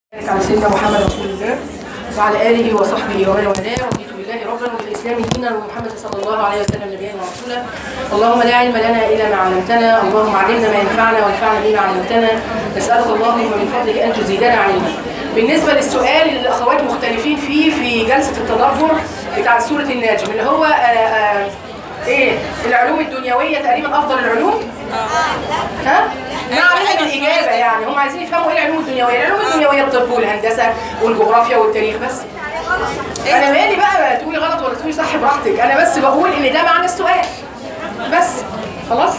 على سيدنا محمد رسول الله وعلى اله وصحبه ومن والاه رضيت بالله ربا وبالاسلام دينا ومحمد صلى الله عليه وسلم نبيا ورسولا اللهم لا علم لنا الا ما علمتنا اللهم علمنا ما ينفعنا وانفعنا بما علمتنا نسالك اللهم من فضلك ان تزيدنا علما بالنسبه للسؤال اللي الاخوات مختلفين فيه في جلسه التدبر بتاع سوره النجم اللي هو آآ آآ ايه العلوم الدنيويه تقريبا افضل العلوم ها؟ نعم الإجابة يعني هم عايزين يفهموا ايه العلوم الدنيوية العلوم الدنيوية الطب والهندسة والجغرافيا والتاريخ بس انا مالي بقى تقولي غلط ولا تقولي صح براحتك انا بس بقول ان ده معنى السؤال بس خلاص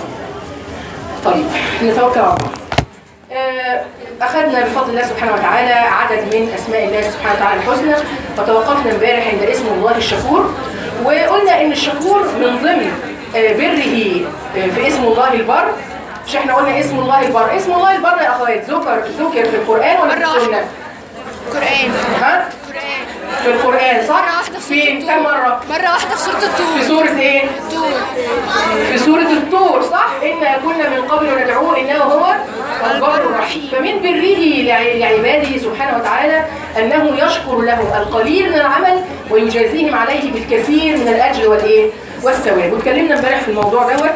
طيب نتوكل على الله آه، أخذنا بفضل الله سبحانه وتعالى عدد من أسماء الله سبحانه وتعالى الحسنى وتوقفنا امبارح عند اسم الله الشكور وقلنا إن الشكور من ضمن آه، بره آه، في اسم الله البر مش احنا قلنا اسم الله البر اسم الله البر يا أخوات ذكر ذكر في القرآن ولا في مرة واحدة. السنة؟ قرآن ها؟ قرآن في القرآن صح؟ مرة واحدة في سورة فين؟ الطور كم مرة؟ مرة واحدة في سورة في الطور سورة ايه؟ الطور في سورة الطور صح؟ إنا كنا من قبل ندعوه إنه هو البر الرحيم فمن بره لع- لعباده سبحانه وتعالى أنه يشكر له القليل من العمل ويجازيهم عليه بالكثير من الأجر والإيه؟ والثواب واتكلمنا امبارح في الموضوع دوت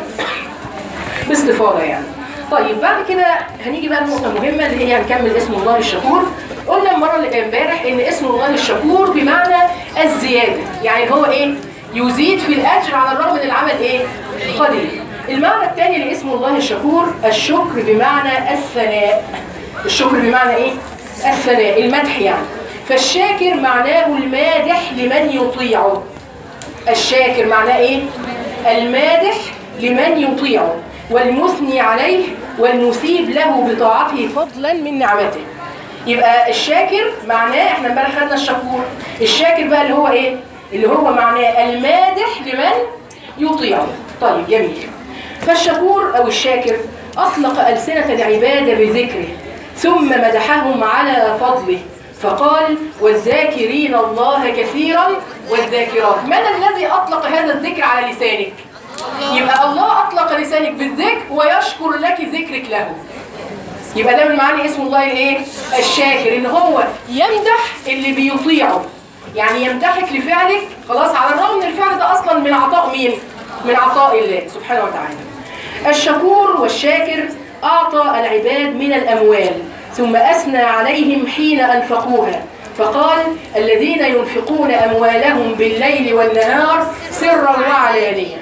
باستفاضة يعني طيب بعد كده هنيجي بقى لنقطة مهمة اللي هي هنكمل اسم الله الشكور قلنا المرة اللي امبارح ان اسم الله الشكور بمعنى الزيادة يعني هو ايه يزيد في الاجر على الرغم من العمل ايه قليل المعنى الثاني لاسم الله الشكور الشكر بمعنى الثناء الشكر بمعنى ايه الثناء المدح يعني فالشاكر معناه المادح لمن يطيعه الشاكر معناه ايه المادح لمن يطيعه والمثني عليه والمثيب له بطاعته فضلا من نعمته يبقى الشاكر معناه احنا امبارح خدنا الشكور الشاكر بقى اللي هو ايه اللي هو معناه المادح لمن يطيعه طيب جميل فالشكور او الشاكر اطلق السنه العباده بذكره ثم مدحهم على فضله فقال والذاكرين الله كثيرا والذاكرات من الذي أطلق هذا الذكر على لسانك يبقى الله أطلق لسانك بالذكر ويشكر لك ذكرك له يبقى ده من معاني اسم الله الايه الشاكر ان هو يمدح اللي بيطيعه يعني يمدحك لفعلك خلاص على الرغم من الفعل ده اصلا من عطاء مين من عطاء الله سبحانه وتعالى الشكور والشاكر اعطى العباد من الاموال ثم اثنى عليهم حين انفقوها فقال الذين ينفقون اموالهم بالليل والنهار سرا وعلانيه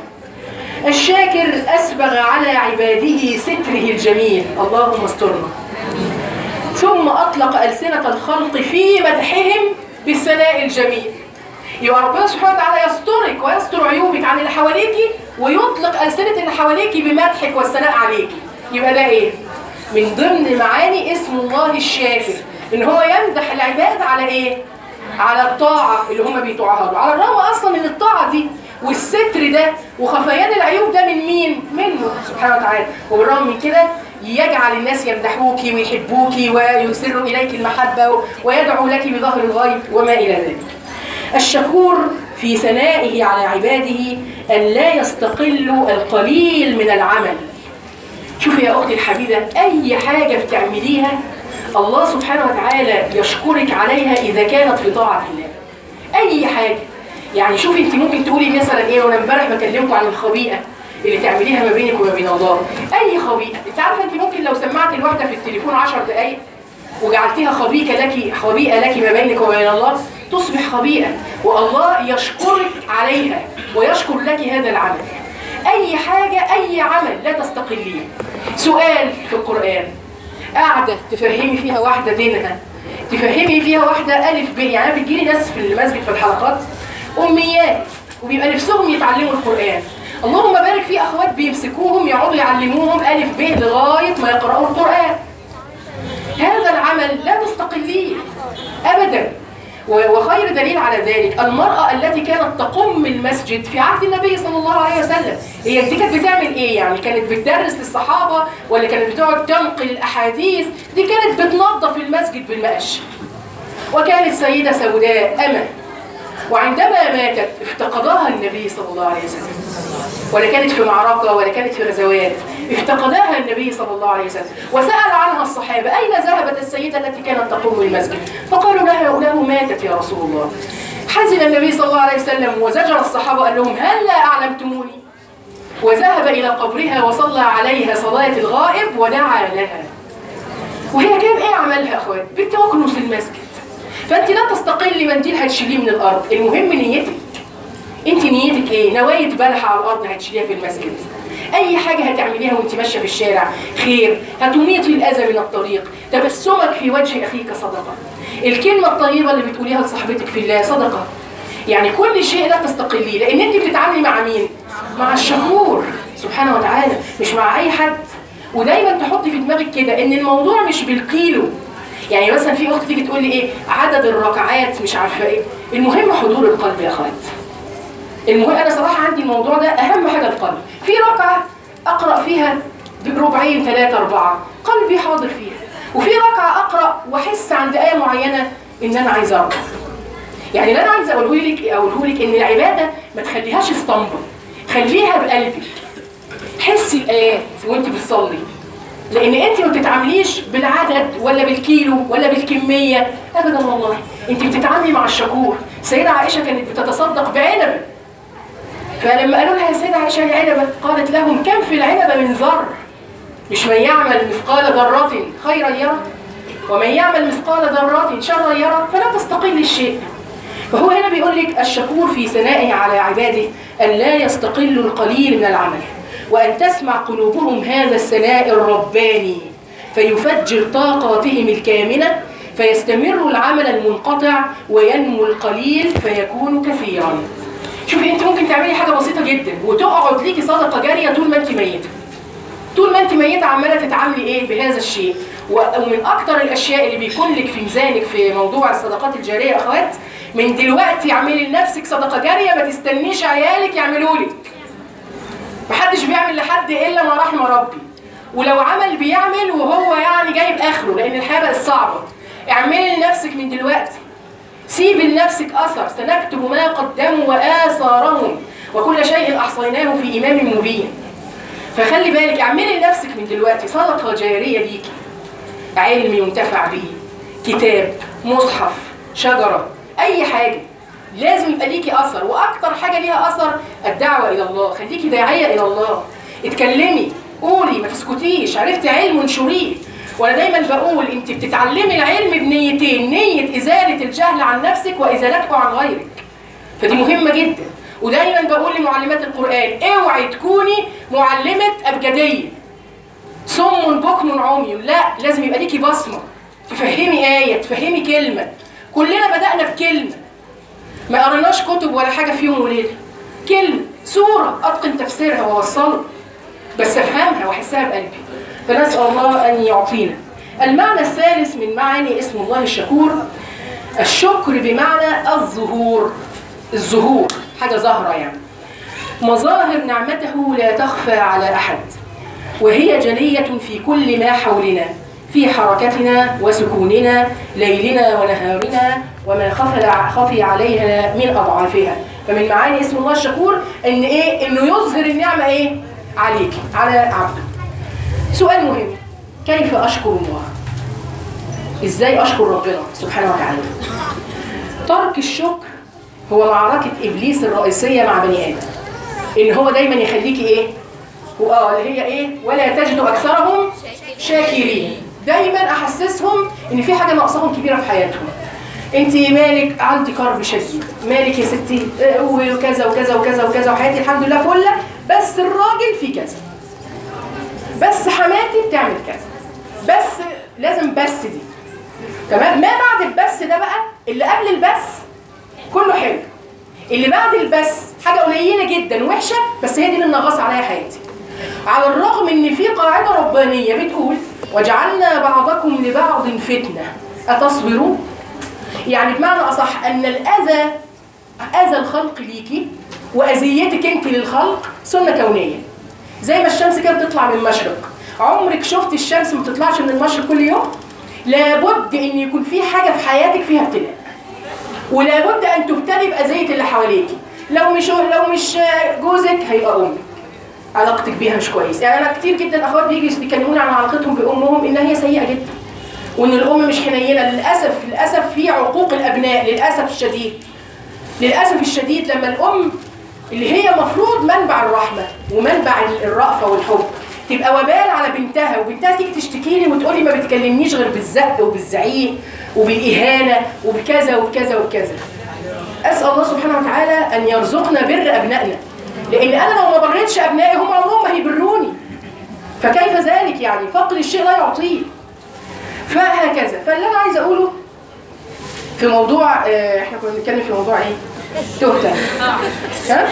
الشاكر أسبغ على عباده ستره الجميل اللهم استرنا ثم أطلق ألسنة الخلق في مدحهم بالثناء الجميل يبقى ربنا سبحانه وتعالى يسترك ويستر عيوبك عن اللي حواليكي ويطلق ألسنة اللي حواليكي بمدحك والثناء عليكي يبقى ده إيه؟ من ضمن معاني اسم الله الشاكر إن هو يمدح العباد على إيه؟ على الطاعة اللي هم بيطوعها له على الرغم أصلا من الطاعة دي والستر ده وخفيان العيوب ده من مين؟ منه سبحانه وتعالى وبالرغم من كده يجعل الناس يمدحوكي ويحبوكي ويسروا إليك المحبة ويدعو لك بظهر الغيب وما إلى ذلك الشكور في ثنائه على عباده أن لا يستقل القليل من العمل شوفي يا أختي الحبيبة أي حاجة بتعمليها الله سبحانه وتعالى يشكرك عليها إذا كانت في طاعة الله أي حاجة يعني شوفي أنت ممكن تقولي مثلا إيه وأنا امبارح بكلمكم عن الخبيئة اللي تعمليها ما بينك وما بين الله أي خبيئة أنت عارفة أنت ممكن لو سمعت الواحدة في التليفون 10 دقايق وجعلتيها خبيئة لك خبيئة لك ما بينك وما بين الله تصبح خبيئة والله يشكرك عليها ويشكر لك هذا العمل أي حاجة أي عمل لا تستقليه سؤال في القرآن قاعدة تفهمي فيها واحدة دينها تفهمي فيها واحدة ألف ب يعني أنا بتجيلي ناس في المسجد في الحلقات أميات وبيبقى نفسهم يتعلموا القرآن اللهم بارك في أخوات بيمسكوهم يقعدوا يعلموهم ألف ب لغاية ما يقرأوا القرآن هذا العمل لا تستقليه أبدا و- وخير دليل على ذلك المرأة التي كانت تقم المسجد في عهد النبي صلى الله عليه وسلم هي دي كانت بتعمل ايه يعني كانت بتدرس للصحابة ولا كانت بتقعد تنقل الأحاديث دي كانت بتنظف المسجد بالمقش وكانت سيدة سوداء أمة وعندما ماتت افتقدها النبي صلى الله عليه وسلم ولا كانت في معركة ولا كانت في غزوات افتقدها النبي صلى الله عليه وسلم وسأل عنها الصحابة أين ذهبت السيدة التي كانت تقوم المسجد فقالوا لها له ماتت يا رسول الله حزن النبي صلى الله عليه وسلم وزجر الصحابة قال لهم هل لا أعلمتموني وذهب إلى قبرها وصلى عليها صلاة الغائب ودعا لها وهي كان ايه عملها يا اخوات؟ بتكنس المسجد فانت لا تستقلي منديل هتشيليه من الارض المهم نيتك انت نيتك ايه نوايه بلحه على الارض هتشيليها في المسجد اي حاجه هتعمليها وانت ماشيه في الشارع خير هتميطي الاذى من الطريق تبسمك في وجه اخيك صدقه الكلمه الطيبه اللي بتقوليها لصاحبتك في الله صدقه يعني كل شيء لا تستقليه لان انت بتتعاملي مع مين مع الشكور سبحانه وتعالى مش مع اي حد ودايما تحطي في دماغك كده ان الموضوع مش بالكيلو يعني مثلا في اخت تيجي تقول لي ايه عدد الركعات مش عارفه ايه المهم حضور القلب يا اخوات المهم انا صراحه عندي الموضوع ده اهم حاجه القلب في ركعه اقرا فيها بربعين ثلاثه اربعه قلبي حاضر فيها وفي ركعه اقرا واحس عند ايه معينه ان انا عايزه اركع يعني اللي انا عايزه اقوله لك اقوله لك ان العباده ما تخليهاش اسطمبه خليها بقلبك حسي الايات وانت بتصلي لان انت ما بتتعامليش بالعدد ولا بالكيلو ولا بالكميه ابدا والله انت بتتعاملي مع الشكور سيدة عائشه كانت بتتصدق بعنبه فلما قالوا لها يا سيدة عائشه العنبه قالت لهم كم في العنبه من ذر مش من يعمل مثقال ذره خيرا يرى ومن يعمل مثقال ذره شرا يرى فلا تستقل الشيء فهو هنا بيقول لك الشكور في ثنائه على عباده ان لا يستقل القليل من العمل وأن تسمع قلوبهم هذا الثناء الرباني فيفجر طاقاتهم الكامنة فيستمر العمل المنقطع وينمو القليل فيكون كثيرا شوفي انت ممكن تعملي حاجة بسيطة جدا وتقعد ليكي صدقة جارية طول ما انت ميتة طول ما انت ميتة عمالة تتعاملي ايه بهذا الشيء ومن اكتر الاشياء اللي بيكون لك في ميزانك في موضوع الصدقات الجارية يا اخوات من دلوقتي اعملي لنفسك صدقة جارية ما تستنيش عيالك يعملوا لك محدش بيعمل لحد الا ما رحم ربي ولو عمل بيعمل وهو يعني جايب اخره لان الحياه بقت صعبه اعملي لنفسك من دلوقتي سيبي لنفسك اثر سنكتب ما قدموا واثارهم وكل شيء احصيناه في امام مبين فخلي بالك اعملي لنفسك من دلوقتي صدقه جاريه ليكي علم ينتفع به كتاب مصحف شجره اي حاجه لازم يبقى ليكي اثر واكتر حاجه ليها اثر الدعوه الى الله خليكي داعيه الى الله اتكلمي قولي ما تسكتيش عرفتي علم انشريه وانا دايما بقول انت بتتعلمي العلم بنيتين نيه ازاله الجهل عن نفسك وازالته عن غيرك فدي مهمه جدا ودايما بقول لمعلمات القران اوعي تكوني معلمه ابجديه صم بكم عمي لا لازم يبقى ليكي بصمه تفهمي ايه تفهمي كلمه كلنا بدانا بكلمه ما قريناش كتب ولا حاجه في يوم وليله كلمه سوره اتقن تفسيرها واوصله بس افهمها واحسها بقلبي فنسال الله ان يعطينا المعنى الثالث من معاني اسم الله الشكور الشكر بمعنى الظهور الظهور حاجه ظاهره يعني مظاهر نعمته لا تخفى على احد وهي جليه في كل ما حولنا في حركتنا وسكوننا ليلنا ونهارنا وما خفل خفي عليها من اضعافها فمن معاني اسم الله الشكور ان ايه انه يظهر النعمه ايه عليك على عبده سؤال مهم كيف اشكر الله ازاي اشكر ربنا سبحانه وتعالى ترك الشكر هو معركه ابليس الرئيسيه مع بني ادم ان هو دايما يخليكي ايه واه اللي هي ايه ولا تجد اكثرهم شاكرين دايما احسسهم ان في حاجه ناقصاهم كبيره في حياتهم انت مالك عندي كرب شديد مالك يا ستي اه، وكذا وكذا وكذا وكذا وحياتي الحمد لله فله بس الراجل في كذا بس حماتي بتعمل كذا بس لازم بس دي تمام ما بعد البس ده بقى اللي قبل البس كله حلو اللي بعد البس حاجه قليله جدا وحشه بس هي دي اللي منغصه عليا حياتي على الرغم ان في قاعده ربانيه بتقول وجعلنا بعضكم لبعض فتنه اتصبروا يعني بمعنى اصح ان الاذى اذى الخلق ليكي واذيتك انت للخلق سنه كونيه زي ما الشمس كده بتطلع من المشرق عمرك شفت الشمس ما بتطلعش من المشرق كل يوم لابد ان يكون في حاجه في حياتك فيها ابتلاء ولابد ان تبتلي باذيه اللي حواليكي لو مش لو مش جوزك هيبقى امك علاقتك بيها مش كويس يعني انا كتير جدا اخوات بيجي بيكلموني عن علاقتهم بامهم ان هي سيئه جدا وان الام مش حنينه للاسف للاسف في عقوق الابناء للاسف الشديد للاسف الشديد لما الام اللي هي مفروض منبع الرحمه ومنبع الرأفه والحب تبقى وبال على بنتها وبنتها تيجي تشتكي لي وتقول لي ما بتكلمنيش غير بالزق وبالزعيق وبالاهانه وبكذا وبكذا وبكذا اسال الله سبحانه وتعالى ان يرزقنا بر ابنائنا لان انا لو ما بريتش ابنائي هم عمرهم ما هيبروني فكيف ذلك يعني فقد الشيء لا يعطيه فهكذا فاللي انا عايزه اقوله في موضوع آه، احنا كنا بنتكلم في موضوع ايه تهتم ها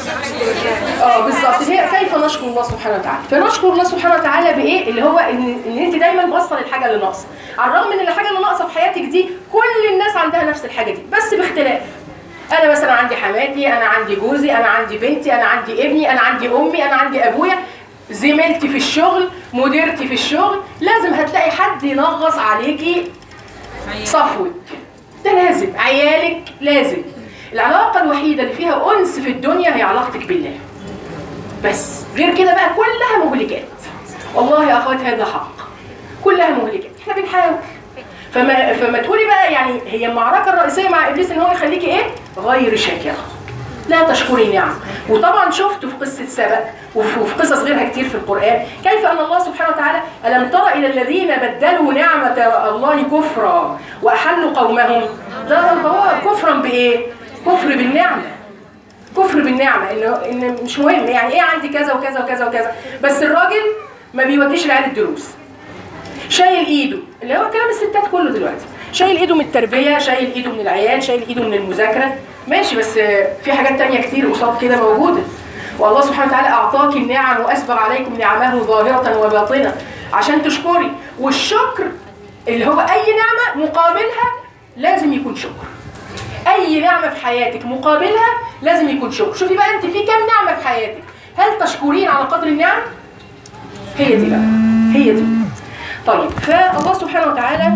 اه بالظبط هي كيف نشكر الله سبحانه وتعالى فنشكر الله سبحانه وتعالى بايه اللي هو ان ان انت دايما موصل الحاجه اللي ناقصه على الرغم من ان الحاجه اللي ناقصه في حياتك دي كل الناس عندها نفس الحاجه دي بس باختلاف انا مثلا عندي حماتي انا عندي جوزي انا عندي بنتي انا عندي ابني انا عندي امي انا عندي ابويا زميلتي في الشغل مديرتي في الشغل لازم هتلاقي حد ينغص عليكي صفوك ده لازم عيالك لازم العلاقة الوحيدة اللي فيها أنس في الدنيا هي علاقتك بالله بس غير كده بقى كلها مهلكات والله يا أخوات هذا حق كلها مهلكات احنا بنحاول فما فما تقولي بقى يعني هي المعركة الرئيسية مع إبليس إن هو يخليكي إيه؟ غير شاكرة لا تشكري نعم وطبعا شفت في قصة سبأ وفي وفي قصص غيرها كتير في القرآن كيف أن الله سبحانه وتعالى ألم تر إلى الذين بدلوا نعمة الله كفرا وأحلوا قومهم دار البوار كفرا بإيه؟ كفر بالنعمة كفر بالنعمة إنه إن مش مهم يعني إيه عندي كذا وكذا وكذا وكذا بس الراجل ما بيوديش العيال الدروس شايل ايده اللي هو كلام الستات كله دلوقتي شايل ايده من التربيه شايل ايده من العيال شايل ايده من المذاكره ماشي بس في حاجات تانية كتير قصاد كده موجوده والله سبحانه وتعالى اعطاك النعم واسبغ عليكم نعمه ظاهره وباطنه عشان تشكري والشكر اللي هو اي نعمه مقابلها لازم يكون شكر اي نعمه في حياتك مقابلها لازم يكون شكر شوفي بقى انت في كام نعمه في حياتك هل تشكرين على قدر النعم هي دي بقى هي دي طيب فالله سبحانه وتعالى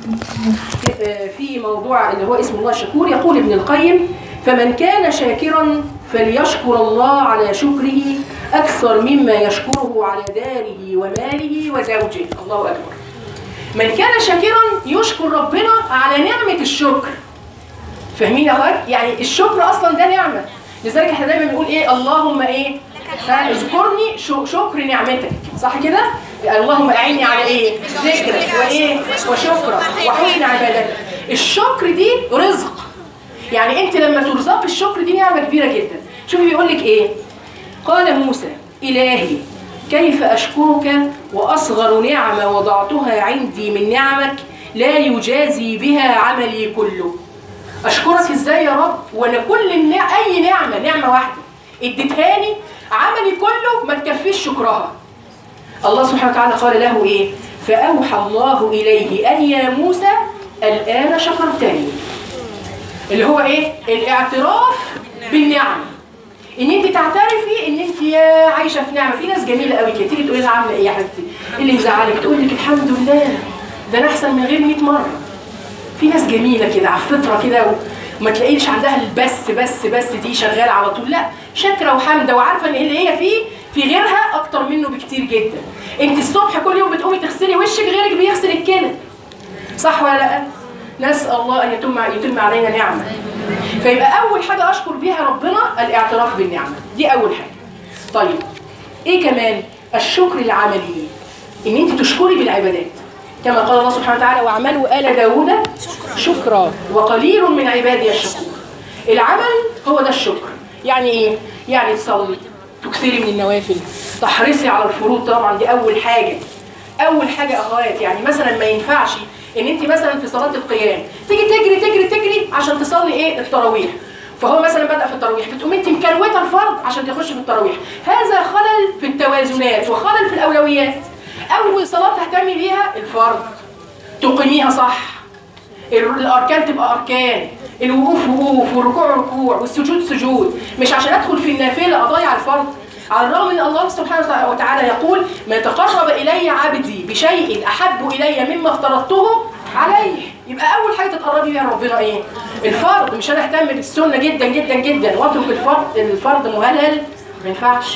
في موضوع اللي هو اسم الله الشكور يقول ابن القيم فمن كان شاكرا فليشكر الله على شكره أكثر مما يشكره على داره وماله وزوجه الله أكبر من كان شاكرا يشكر ربنا على نعمة الشكر فاهمين يا اخوات يعني الشكر اصلا ده نعمه لذلك احنا دايما بنقول ايه اللهم ايه ها، اذكرني شو- شكر نعمتك صح كده اللهم اعني على ايه ذكرك وايه وشكرك وحسن عبادتك الشكر دي رزق يعني انت لما ترزق الشكر دي نعمه كبيره جدا شوفي بيقول لك ايه قال موسى الهي كيف اشكرك واصغر نعمه وضعتها عندي من نعمك لا يجازي بها عملي كله اشكرك ازاي يا رب وانا كل النع... اي نعمه نعمه واحده اديتهاني عملي كله ما تكفيش شكرها الله سبحانه وتعالى قال له ايه فاوحى الله اليه ان يا موسى الان شكرتني اللي هو ايه الاعتراف بالنعم ان انت تعترفي ان انت يا عايشه في نعمه في ناس جميله قوي كده تيجي تقولي لها عامله ايه يا حبيبتي ايه اللي يزعلك تقول لك الحمد لله ده انا احسن من غير 100 مره في ناس جميله كده على الفطره كده و- وما تلاقيش عندها البس بس بس دي شغاله على طول لا شاكره وحامده وعارفه ان اللي هي فيه في غيرها اكتر منه بكتير جدا انت الصبح كل يوم بتقومي تغسلي وشك غيرك بيغسل الكلى صح ولا لا نسال الله ان يتم يتم علينا نعمه فيبقى اول حاجه اشكر بيها ربنا الاعتراف بالنعمه دي اول حاجه طيب ايه كمان الشكر العملي ان انت تشكري بالعبادات كما قال الله سبحانه وتعالى واعملوا ال داوود شكرا وقليل من عبادي الشكور العمل هو ده الشكر يعني ايه يعني تصلي تكثري من النوافل تحرصي على الفروض طبعا دي اول حاجه اول حاجه اخوات يعني مثلا ما ينفعش ان انت مثلا في صلاه القيام تيجي تجري تجري تجري عشان تصلي ايه التراويح فهو مثلا بدا في التراويح بتقومي انت مكروته الفرض عشان تخش في التراويح هذا خلل في التوازنات وخلل في الاولويات اول صلاه تهتمي بيها الفرض تقيميها صح ال- الاركان تبقى اركان الوقوف وقوف والركوع ركوع والسجود سجود مش عشان ادخل في النافله اضيع الفرض على الرغم من الله سبحانه وتعالى يقول ما تقرب الي عبدي بشيء احب الي مما افترضته عليه يبقى اول حاجه تتقربي بيها ربنا ايه الفرض مش انا اهتم بالسنه جدا جدا جدا واترك الفرض الفرض مهلل ما ينفعش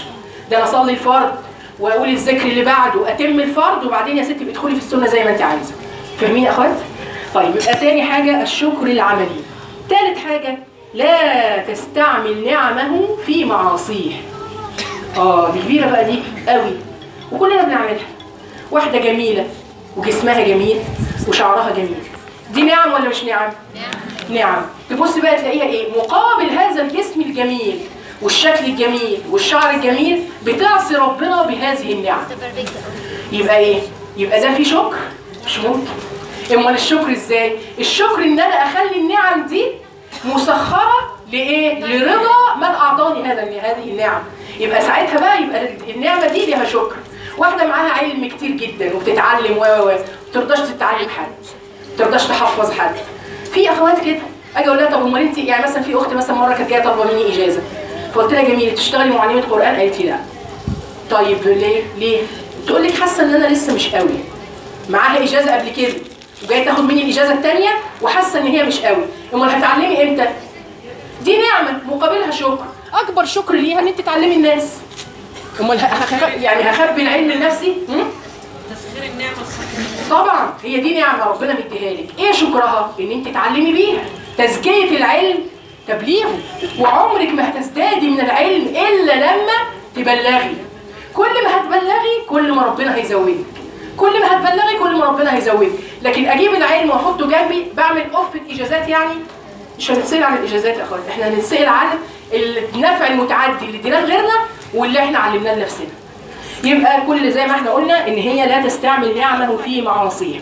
ده انا اصلي الفرض واقول الذكر اللي بعده اتم الفرض وبعدين يا ستي بتدخلي في السنه زي ما انت عايزه فاهمين يا اخوات طيب يبقى تاني حاجه الشكر العملي تالت حاجه لا تستعمل نعمه في معاصيه اه دي كبيره بقى دي قوي وكلنا بنعملها واحده جميله وجسمها جميل وشعرها جميل دي نعم ولا مش نعم نعم تبص بقى تلاقيها ايه مقابل هذا الجسم الجميل والشكل الجميل والشعر الجميل بتعصي ربنا بهذه النعم يبقى ايه يبقى ده في شكر مش ممكن امال الشكر ازاي الشكر ان انا اخلي النعم دي مسخره لايه لرضا من اعطاني هذا هذه النعم يبقى ساعتها بقى يبقى النعمه دي ليها شكر واحده معاها علم كتير جدا وبتتعلم و و و ترضاش تتعلم حد ترضاش تحفظ حد في اخوات كده اجي اقول لها طب امال انت يعني مثلا في اخت مثلا مره كانت جايه طالبه مني اجازه فقلت لها جميل تشتغلي معلمه قران قالت لي لا طيب ليه ليه تقول لك حاسه ان انا لسه مش قوي معاها اجازه قبل كده وجايه تاخد مني الاجازه الثانيه وحاسه ان هي مش قوي امال هتعلمي امتى دي نعمه مقابلها شكر اكبر شكر ليها ان انت تعلمي الناس امال ه- هخ- يعني هخبي العلم لنفسي هم؟ تسخير النعمة الصحيحة طبعا هي دي نعمه ربنا مديها لك ايه شكرها ان انت تعلمي بيها تزكيه العلم تبليغه وعمرك ما هتزدادي من العلم الا لما تبلغي كل ما هتبلغي كل ما ربنا هيزودك كل ما هتبلغي كل ما ربنا هيزودك لكن اجيب العلم واحطه جنبي بعمل قفه اجازات يعني مش هنتسال عن الاجازات يا اخوان احنا هنتسال عن النفع المتعدي اللي اديناه لغيرنا واللي احنا علمناه لنفسنا يبقى كل زي ما احنا قلنا ان هي لا تستعمل نعمه في معاصيه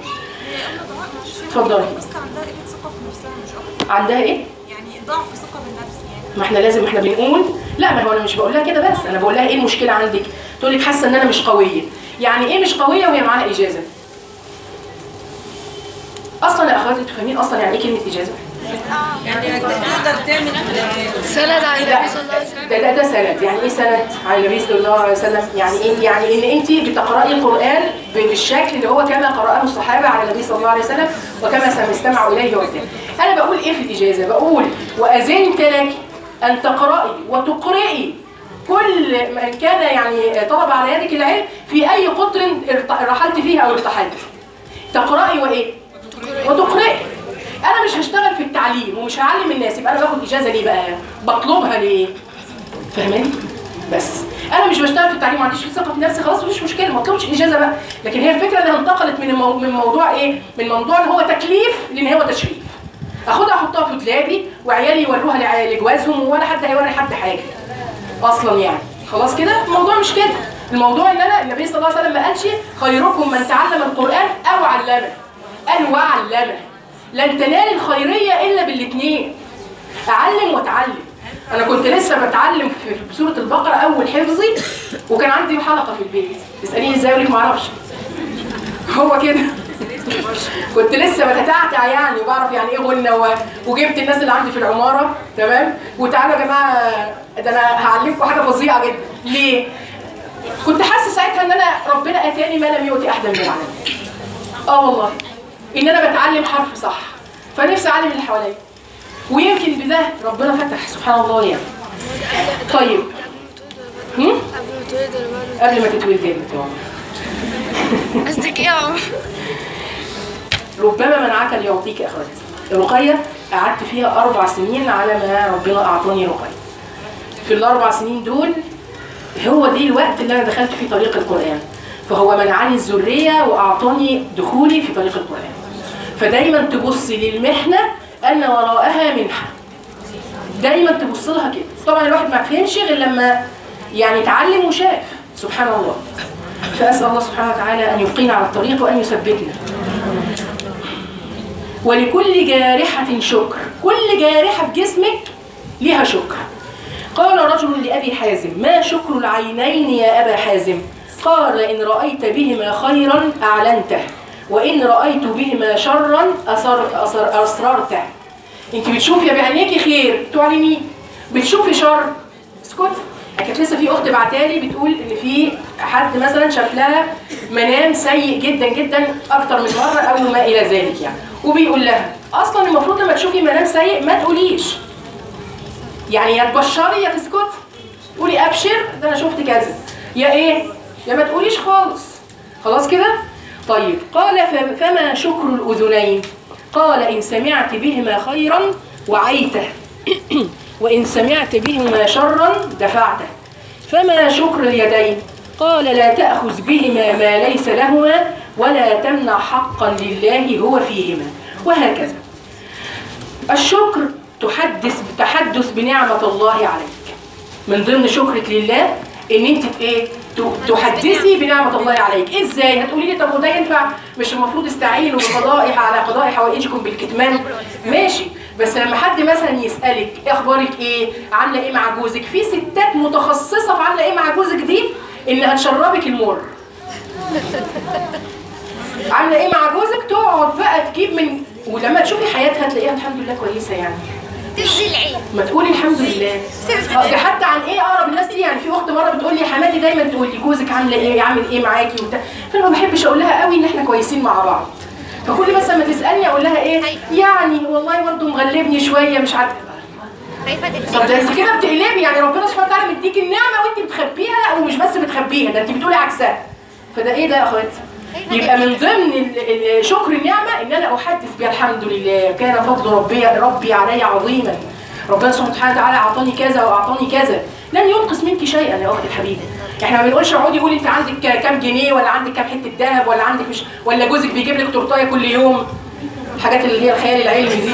اتفضلي بس عندها قلة ثقة في نفسها مش أكتر عندها ايه يعني ضعف ثقة بالنفس يعني ما احنا لازم احنا بنقول لا ما هو انا مش بقول لها كده بس انا بقول لها ايه المشكله عندك تقول لك حاسه ان انا مش قويه يعني ايه مش قويه وهي معاها اجازه اصلا يا اخواتي انتوا فاهمين اصلا يعني ايه كلمه اجازه يعني تقدر تعمل سند على لا النبي صلى الله عليه وسلم ده ده ده سند يعني ايه سند على النبي صلى الله عليه وسلم يعني ايه يعني ان انت بتقراي القران بالشكل اللي هو كما قراه الصحابه على النبي صلى الله عليه وسلم وكما سنستمع اليه وقتها انا بقول ايه في الاجازه بقول واذنت لك ان تقراي وتقرئي كل من كان يعني طلب على يدك العلم في اي قطر ارت- رحلت فيه او ارتحلت تقراي وايه وتقرئي انا مش هشتغل في التعليم ومش هعلم الناس يبقى انا باخد اجازه ليه بقى بطلبها ليه فاهماني بس انا مش بشتغل في التعليم ما عنديش ثقه في نفسي خلاص مفيش مشكله ما اطلبش اجازه بقى لكن هي الفكره انها انتقلت من المو... من موضوع ايه من موضوع ان هو تكليف لان هو تشريف اخدها احطها في دولابي وعيالي يوروها لع- لجوازهم ولا حد هيوري حد حاجه اصلا يعني خلاص كده الموضوع مش كده الموضوع ان انا النبي صلى الله عليه وسلم ما قالش خيركم من تعلم القران او علمه قال وعلمه لن تنال الخيريه الا بالاثنين اعلم واتعلم انا كنت لسه بتعلم في في سوره البقره اول حفظي وكان عندي حلقه في البيت تساليني ازاي اقول لك ما اعرفش هو كده كنت لسه بتتعتع يعني وبعرف يعني ايه غنى و... وجبت الناس اللي عندي في العماره تمام وتعالوا يا جماعه ده انا هعلمكم حاجه فظيعه جدا ليه؟ كنت حاسه ساعتها ان انا ربنا اتاني ما لم يؤتي احدا من العالمين اه والله ان انا بتعلم حرف صح فنفسي اعلم اللي حواليا ويمكن بده ربنا فتح سبحان الله يعني طيب هم؟ قبل ما تولد ولا بعد قبل ما تتولد يا بنت ماما. ما- قصدك ايه يا عمر؟ ربما منعك ليعطيك يا اخواتي الرقيه قعدت فيها اربع سنين على ما ربنا اعطاني رقيه في الاربع سنين دول هو دي الوقت اللي انا دخلت فيه طريق القران فهو منعني الذريه واعطاني دخولي في طريق القران فدايما تبص للمحنه ان وراءها منحه دايما تبص لها كده طبعا الواحد ما فهمش غير لما يعني اتعلم وشاف سبحان الله فاسال الله سبحانه وتعالى ان يبقينا على الطريق وان يثبتنا ولكل جارحة شكر كل جارحة في جسمك ليها شكر قال رجل لأبي حازم ما شكر العينين يا أبا حازم قال إن رأيت بهما خيرا أعلنته وإن رأيت بهما شرا أسر أسر أسررته انت بتشوفي بعينيكي خير تعلمي بتشوفي شر اسكت كانت لسه في اخت بعتالي بتقول ان في حد مثلا شاف لها منام سيء جدا جدا اكتر من مره او ما الى ذلك يعني وبيقول لها اصلا المفروض لما تشوفي منام سيء ما تقوليش يعني يا تبشري يا تسكتي قولي ابشر ده انا شفت كذا يا ايه يا ما تقوليش خالص خلاص كده طيب قال ف- فما شكر الاذنين قال ان سمعت بهما خيرا وعيته وان سمعت بهما شرا دفعته فما شكر اليدين قال لا تأخذ بهما ما ليس لهما ولا تمنع حقا لله هو فيهما وهكذا الشكر تحدث تحدث بنعمة الله عليك من ضمن شكرك لله ان انت ايه ت- تحدثي بنعمة الله عليك ازاي هتقولي لي طب وده ينفع مش المفروض استعينوا بقضاء على قضاء حوائجكم بالكتمان ماشي بس لما حد مثلا يسألك إيه اخبارك ايه عامله ايه مع جوزك في ستات متخصصة في عامله ايه مع جوزك دي انها تشربك المر عامله ايه مع جوزك تقعد بقى تجيب من ولما تشوفي حياتها تلاقيها الحمد لله كويسه يعني تنزل العين ما تقولي الحمد لله آه، ده حتى عن ايه اقرب الناس لي يعني في اخت مره بتقول لي حماتي دايما تقول لي جوزك عامله ايه عامل ايه معاكي وبتاع فانا ما بحبش اقول لها قوي ان احنا كويسين مع بعض فكل مثلا ما تسالني اقول لها ايه يعني والله برضه مغلبني شويه مش عارفه خايفة طب ده انت كده بتقلبي يعني ربنا سبحانه وتعالى مديك النعمه وانت بتخبيها لا ومش بس بتخبيها ده انت بتقولي عكسها فده ايه ده يا اخواتي يبقى من ضمن ال- ال- شكر النعمه ان انا احدث بها الحمد لله كان فضل ربي ربي علي عظيما ربنا سبحانه وتعالى اعطاني كذا واعطاني كذا لن ينقص منك شيئا يا اختي الحبيبه احنا ما بنقولش اقعدي قولي انت عندك كام جنيه ولا عندك كام حته ذهب ولا عندك مش ولا جوزك بيجيب لك تورتايه كل يوم الحاجات اللي هي الخيال العلمي دي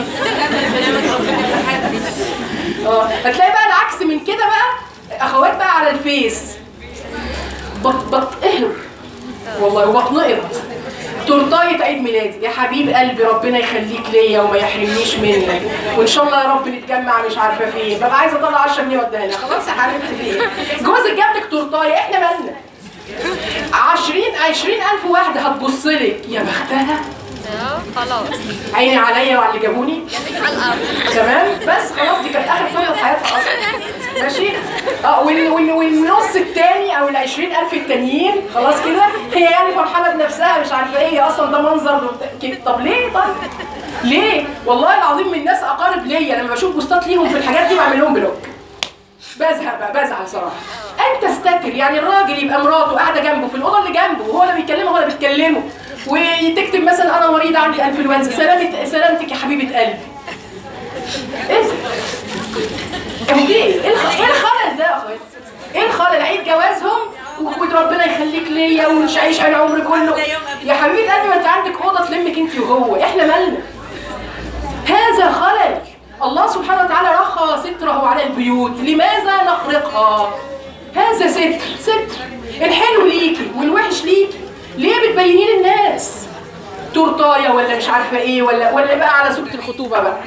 اه هتلاقي بقى العكس من كده بقى اخوات بقى على الفيس بط بتقهر والله وبتنقط تورتايه عيد ميلادي يا حبيب قلبي ربنا يخليك ليا وما يحرمنيش منك وان شاء الله يا رب نتجمع مش عارفه فين ببقى عايزه اطلع 10 جنيه واديها لها خلاص يا حبيبتي فين جوزك جاب لك تورتايه احنا مالنا 20 20000 واحده هتبص لك يا بختها خلاص عيني عليا وعلى اللي جابوني على الأرض تمام بس خلاص دي كانت اخر فتره في حياتها اصلا ماشي اه وال- وال- والنص التاني او ال 20000 التانيين خلاص كده هي يعني فرحانه بنفسها مش عارفه ايه هي اصلا ده منظر وبت- كده. طب ليه طيب ليه والله العظيم من ناس اقارب ليا لما بشوف بوستات ليهم في الحاجات دي بعمل لهم بلوك بزهق بقى بزعل صراحه انت استتر يعني الراجل يبقى مراته قاعده جنبه في الاوضه اللي جنبه وهو اللي بيكلمه هو اللي بيتكلمه وتكتب مثلا انا مريضه عندي انفلونزا سلامت سلامتك يا حبيبه قلبي ايه ده؟ طب ليه؟ ايه الخ- إيه الخلل ده يا اخواتي؟ ايه الخلل؟ عيد جوازهم وخد ربنا يخليك ليا ومش عايش على العمر كله يا حبيبه قلبي ما انت عندك اوضه تلمك انت وهو احنا مالنا هذا خلل الله سبحانه وتعالى رخى ستره على البيوت لماذا نخرقها هذا ستر ستر الحلو ليكي والوحش ليكي ليه بتبينيه للناس تورتايه ولا مش عارفه ايه ولا ولا بقى على سوره الخطوبه بقى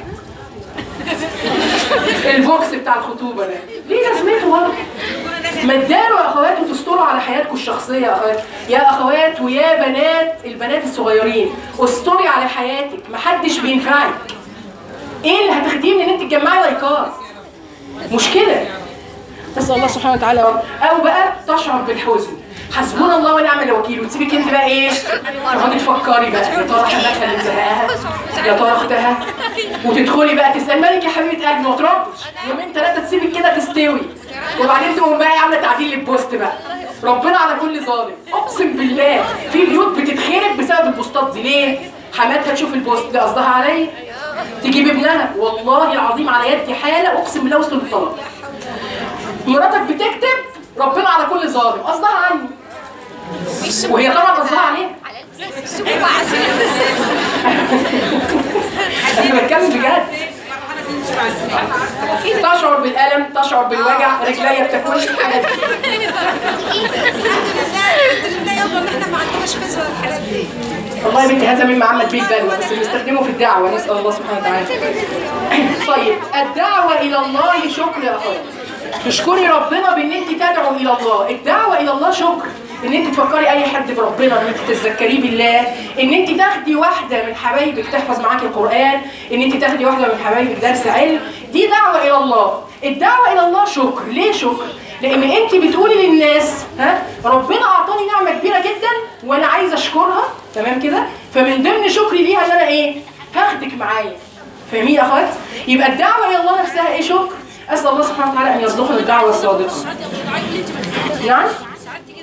البوكس بتاع الخطوبه ده ليه لازمته برضه ما تداروا يا اخوات وتستروا على حياتكم الشخصيه يا اخوات يا اخوات ويا بنات البنات الصغيرين استري على حياتك محدش بينفعك ايه اللي هتاخديه من ان انت تجمعي لايكات مشكله بس الله سبحانه وتعالى يا رب. او بقى تشعر بالحزن حسبنا الله ونعم الوكيل وتسيبك انت بقى ايه تقعدي تفكري بقى يا ترى حماتها اللي مزهقاها يا ترى اختها وتدخلي بقى تسال مالك يا حبيبه قلبي ما تردش يومين ثلاثه تسيبك كده تستوي وبعدين تقوم بقى عامله تعديل للبوست بقى ربنا على كل ظالم اقسم بالله في بيوت بتتخرب بسبب البوستات دي ليه حماتها تشوف البوست ده قصدها عليا تجيب ابنها والله العظيم على يدي حاله اقسم بالله وصلت للطلاق مراتك بتكتب ربنا على كل ظالم قصدها عني وهي طبعا قصدها عليه انا بتكلم بجد تشعر بالالم تشعر بالوجع رجليا بتاكل الحاجات دي لا يلا ان احنا ما عندناش فيز ولا الحاجات دي والله يا بنتي هذا مما عمل به البلوى بس بنستخدمه في الدعوه نسال الله سبحانه وتعالى طيب الدعوه الى الله شكر يا اخوات تشكري ربنا بان انت تدعو الى الله الدعوه الى الله شكر ان انت تفكري اي حد بربنا ان انت تتذكريه بالله ان انت تاخدي واحده من حبايبك تحفظ معاكي القران ان انت تاخدي واحده من حبايبك درس علم دي دعوه الى الله الدعوه الى الله شكر ليه شكر لان انت بتقولي للناس ها ربنا اعطاني نعمه كبيره جدا وانا عايزه اشكرها تمام كده فمن ضمن شكري ليها ان انا ايه هاخدك معايا فاهمين يا اخوات يبقى الدعوه الى الله نفسها ايه شكر اسال الله سبحانه وتعالى ان يرزقنا الدعوه الصادقه نعم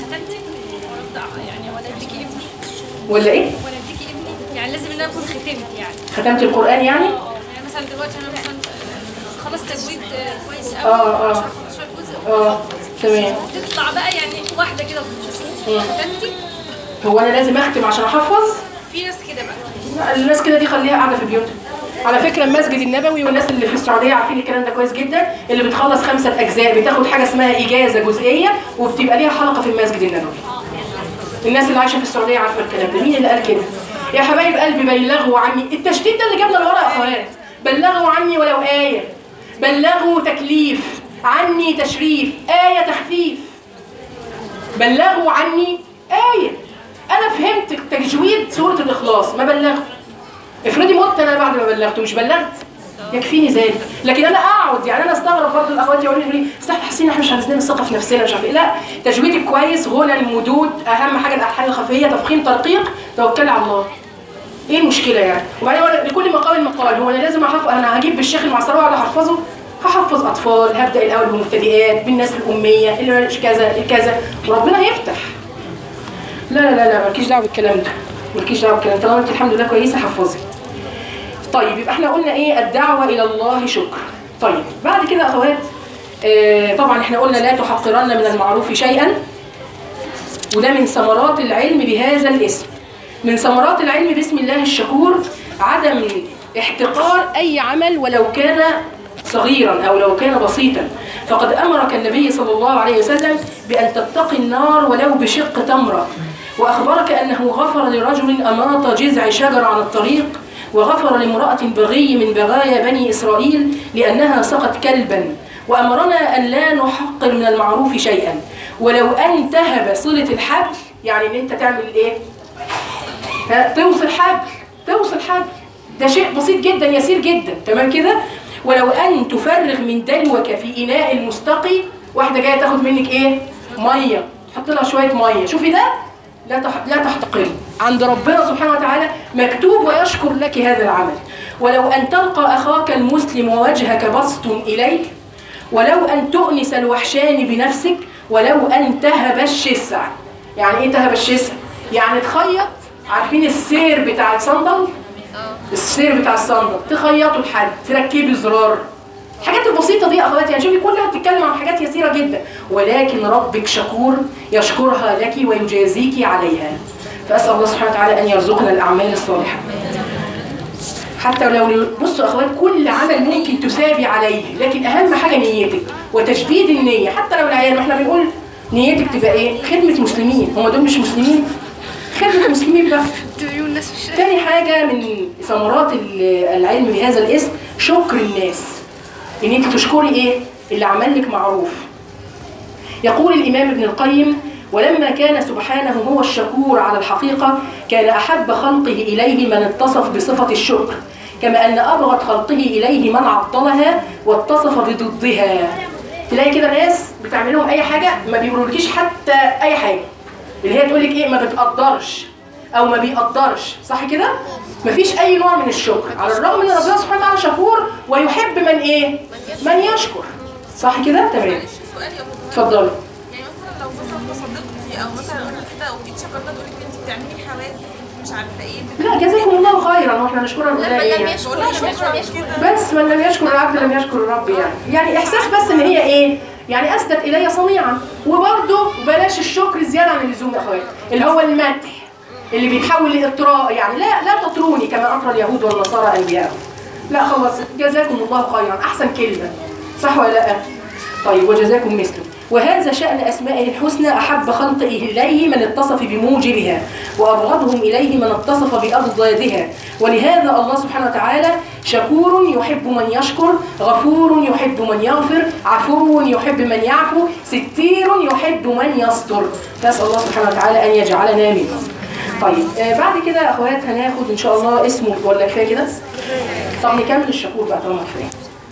ختمتي ولا يعني ولا اديكي ابني ولا ايه ولا اديكي ابني يعني لازم ان انا اكون ختمت يعني ختمت القران يعني اه يعني مثلا دلوقتي انا مثلا خلاص تجويد آه، كويس قوي اه، اه. 10 15 جزء اه تمام تطلع بقى يعني واحده كده مم. ختمتي هو انا لازم اختم عشان احفظ في ناس كده بقى لا، الناس كده دي خليها قاعده في بيوتها على فكره المسجد النبوي والناس اللي في السعوديه عارفين الكلام ده كويس جدا اللي بتخلص خمسه اجزاء بتاخد حاجه اسمها اجازه جزئيه وبتبقى ليها حلقه في المسجد النبوي الناس اللي عايشه في السعوديه عارفه الكلام ده مين اللي قال كده يا حبايب قلبي بلغوا عني التشديد ده اللي جابنا لورا يا اخوات بلغوا عني ولو ايه بلغوا تكليف عني تشريف ايه تخفيف بلغوا عني آية أنا فهمت تجويد سورة الإخلاص ما بلغت افرضي مت أنا بعد ما بلغت مش بلغت يكفيني ذلك لكن انا اقعد يعني انا استغرب برضه الاخوات يقولوا لي استاذ حسين احنا مش عايزين نثقة في نفسنا مش عارف ايه لا تجويدك كويس غنى المدود اهم حاجه الالحان الخفيه تفخيم ترقيق توكلي على الله ايه المشكله يعني وبعدين هو لكل مقام مقال هو انا لازم احفظ انا هجيب بالشيخ المعصره واقعد احفظه هحفظ اطفال هبدا الاول بالمبتدئات بالناس الاميه اللي مش كذا كذا وربنا هيفتح لا لا لا لا مالكيش دعوه بالكلام ده مالكيش دعوه بالكلام طالما انت الحمد لله كويسه حفظي طيب يبقى احنا قلنا ايه الدعوه الى الله شكر طيب بعد كده يا اخوات آه طبعا احنا قلنا لا تحقرن من المعروف شيئا وده من ثمرات العلم بهذا الاسم من ثمرات العلم باسم الله الشكور عدم احتقار اي عمل ولو كان صغيرا او لو كان بسيطا فقد امرك النبي صلى الله عليه وسلم بان تتقي النار ولو بشق تمره واخبرك انه غفر لرجل اماط جذع شجر عن الطريق وغفر لامراه بغي من بغايا بني اسرائيل لانها سقت كلبا وامرنا ان لا نحقر من المعروف شيئا ولو ان تهب صله الحبل يعني ان انت تعمل ايه ها، توصل حبل توصل حبل ده شيء بسيط جدا يسير جدا تمام كده ولو ان تفرغ من دلوك في اناء المستقي واحده جايه تاخد منك ايه ميه تحط لها شويه ميه شوفي ده لا تح... لا تحتقري عند ربنا سبحانه وتعالى مكتوب ويشكر لك هذا العمل ولو ان تلقى اخاك المسلم ووجهك بسط اليه ولو ان تؤنس الوحشان بنفسك ولو ان تهب الشسع يعني ايه تهب الشسع يعني تخيط عارفين السير بتاع الصندل السير بتاع الصندل تخيطوا لحد تركبي زرار الحاجات البسيطة دي يا اخواتي يعني شوفي كلها بتتكلم عن حاجات يسيرة جدا ولكن ربك شكور يشكرها لك ويجازيك عليها فأسأل الله سبحانه وتعالى أن يرزقنا الأعمال الصالحة حتى لو بصوا يا اخوات كل عمل ممكن تثابي عليه لكن اهم حاجه نيتك وتجديد النيه حتى لو العيال ما احنا بنقول نيتك تبقى ايه خدمه مسلمين هم دول مش مسلمين خدمه مسلمين بقى تقولوا الناس في الشارع تاني حاجة من ثمرات ال- العلم بهذا الاسم شكر الناس ان انت تشكري ايه اللي عمل لك معروف يقول الامام ابن القيم ولما كان سبحانه هو الشكور على الحقيقة كان أحب خلقه إليه من اتصف بصفة الشكر كما أن أبغض خلقه إليه من عطلها واتصف بضدها تلاقي كده ناس بتعمل لهم أي حاجة ما بيقولولكيش حتى أي حاجة اللي هي تقول لك إيه ما بتقدرش او ما بيقدرش صح كده مفيش اي نوع من الشكر على الرغم ان ربنا سبحانه وتعالى شكور ويحب من ايه من يشكر صح كده تمام سؤال يا ماما اتفضلي يعني مثلا لو مثلا تصدقتي او مثلا قلنا كده وجيت شكرنا تقولي ان انت بتعملي حوادث مش عارفه ايه لا جزاكم الله خيرا واحنا نشكرها من نقولها لم ايه يعني. يشكر بقول لها لم شكرا يشكر كده بس من لم يشكر العبد لم يشكر الرب يعني يعني احساس بس ان هي ايه يعني اسدت الي صنيعا وبرده بلاش الشكر زياده عن اللزوم يا اخويا اللي هو المدح اللي بيتحول لاطراء يعني لا لا تطروني كما اطرى اليهود والنصارى انبياءهم لا خلاص جزاكم الله خيرا احسن كلمه صح ولا لا طيب وجزاكم مثله وهذا شأن أسمائه الحسنى أحب خلقه إليه من اتصف بموجبها وأبغضهم إليه من اتصف بأضدادها ولهذا الله سبحانه وتعالى شكور يحب من يشكر غفور يحب من يغفر عفو يحب من يعفو ستير يحب من يستر نسأل الله سبحانه وتعالى أن يجعلنا منهم طيب آه بعد كده يا أخوات هناخد إن شاء الله اسمه ولا كفاية كده طب نكمل الشكور بقى طالما كفاية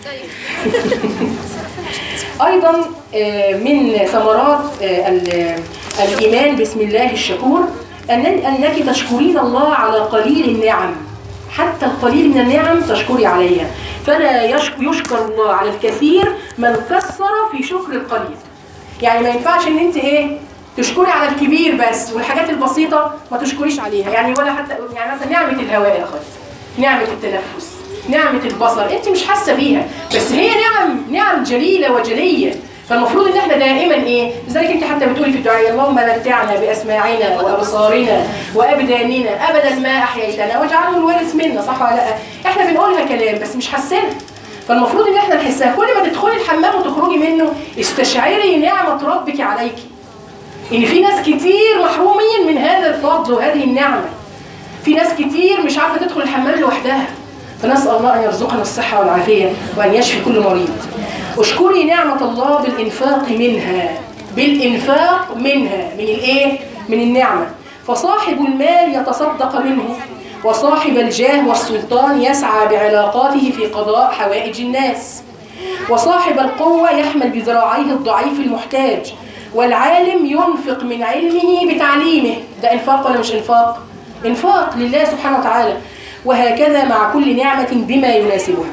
ايضا آه، من ثمرات آه، ال- الايمان بسم الله الشكور ان انك تشكرين الله على قليل النعم حتى القليل من النعم تشكري عليها فلا يشك- يشكر الله على الكثير من كسر في شكر القليل يعني ما ينفعش ان انت ايه تشكري على الكبير بس والحاجات البسيطه ما تشكريش عليها يعني ولا حتى يعني مثلا نعمه الهواء يا اخواتي نعمه التنفس نعمه البصر انت مش حاسه بيها بس هي نعم نعم جليله وجليه فالمفروض ان احنا دائما ايه لذلك انت حتى بتقولي في الدعاء اللهم متعنا باسماعنا وابصارنا وابداننا ابدا ما احييتنا واجعله الوارث منا صح ولا لا احنا بنقولها كلام بس مش حاسينها فالمفروض ان احنا نحسها كل ما تدخلي الحمام وتخرجي منه استشعري نعمه ربك عليكي ان في ناس كتير محرومين من هذا الفضل وهذه النعمه في ناس كتير مش عارفه تدخل الحمام لوحدها فنسال الله ان يرزقنا الصحه والعافيه وان يشفي كل مريض اشكري نعمه الله بالانفاق منها بالانفاق منها من الايه من النعمه فصاحب المال يتصدق منه وصاحب الجاه والسلطان يسعى بعلاقاته في قضاء حوائج الناس وصاحب القوة يحمل بذراعيه الضعيف المحتاج والعالم ينفق من علمه بتعليمه ده انفاق ولا مش انفاق انفاق لله سبحانه وتعالى وهكذا مع كل نعمة بما يناسبها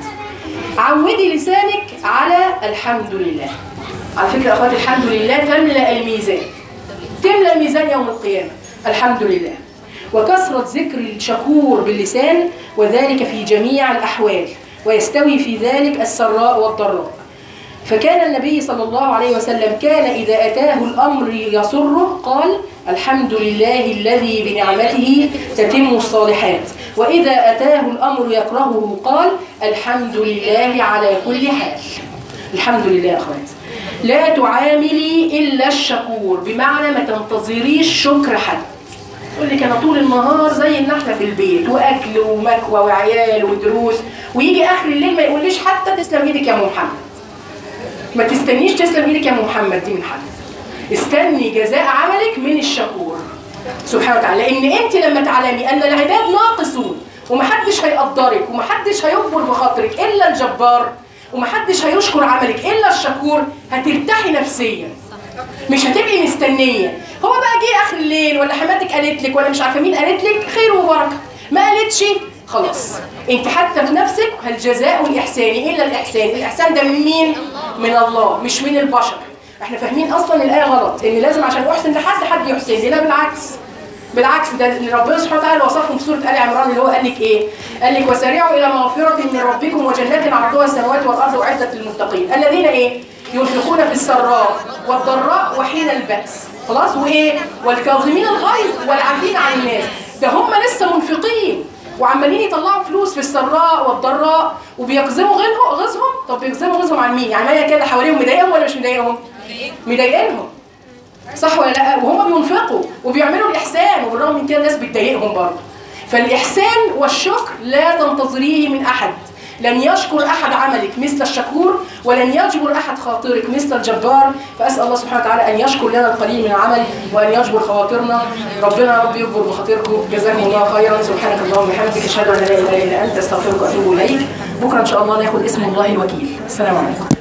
عودي لسانك على الحمد لله على فكرة أخواتي الحمد لله تملأ الميزان تملأ الميزان يوم القيامة الحمد لله وكثرة ذكر الشكور باللسان وذلك في جميع الأحوال ويستوي في ذلك السراء والضراء فكان النبي صلى الله عليه وسلم كان إذا أتاه الأمر يسره قال الحمد لله الذي بنعمته تتم الصالحات وإذا أتاه الأمر يكرهه قال الحمد لله على كل حال الحمد لله يا أخوات لا تعاملي إلا الشكور بمعنى ما تنتظريش شكر حد يقول لك انا طول النهار زي النحله في البيت واكل ومكوى وعيال ودروس ويجي اخر الليل ما يقوليش حتى تسلم ايدك يا ام محمد ما تستنيش تسلم ايدك يا ام محمد دي من حد استني جزاء عملك من الشكور سبحانه وتعالى لان انت لما تعلمي ان العباد ناقصون ومحدش هيقدرك ومحدش هيكبر بخاطرك الا الجبار ومحدش هيشكر عملك الا الشكور هترتاحي نفسيا مش هتبقي مستنيه هو بقى جه اخر الليل ولا حماتك قالت لك ولا مش عارفه مين قالت لك خير وبركه ما قالتش خلاص انت حتى في نفسك هل جزاء الاحسان الا الاحسان الاحسان ده من مين من الله مش من البشر احنا فاهمين اصلا الايه غلط ان لازم عشان احسن لحد حد يحسن لي لا بالعكس بالعكس ده إن ربنا سبحانه وتعالى وصفهم في سوره ال عمران اللي هو قال لك ايه؟ قال لك وسارعوا الى مغفره من ربكم وجنات عرضها السماوات والارض اعدت للمتقين الذين ايه؟ ينفقون في السراء والضراء وحين البأس خلاص وايه؟ والكاظمين الغيظ والعافين عن الناس ده هم لسه منفقين وعمالين يطلعوا فلوس في السراء والضراء وبيقزموا غيظهم غيظهم طب بيقزموا غيظهم عن مين؟ يعني ما كده حواليهم مضايقهم ولا مش مضايقهم؟ مضايقينهم صح ولا لا وهم بينفقوا وبيعملوا الاحسان وبالرغم من كده الناس بتضايقهم برضه فالاحسان والشكر لا تنتظريه من احد لن يشكر احد عملك مثل الشكور ولن يجبر احد خاطرك مثل الجبار فاسال الله سبحانه وتعالى ان يشكر لنا القليل من العمل وان يجبر خواطرنا ربنا يا رب يجبر بخاطركم جزاكم الله خيرا سبحانك اللهم وبحمدك اشهد ان لا اله الا انت استغفرك واتوب اليك بكره ان شاء الله ناخد اسم الله الوكيل السلام عليكم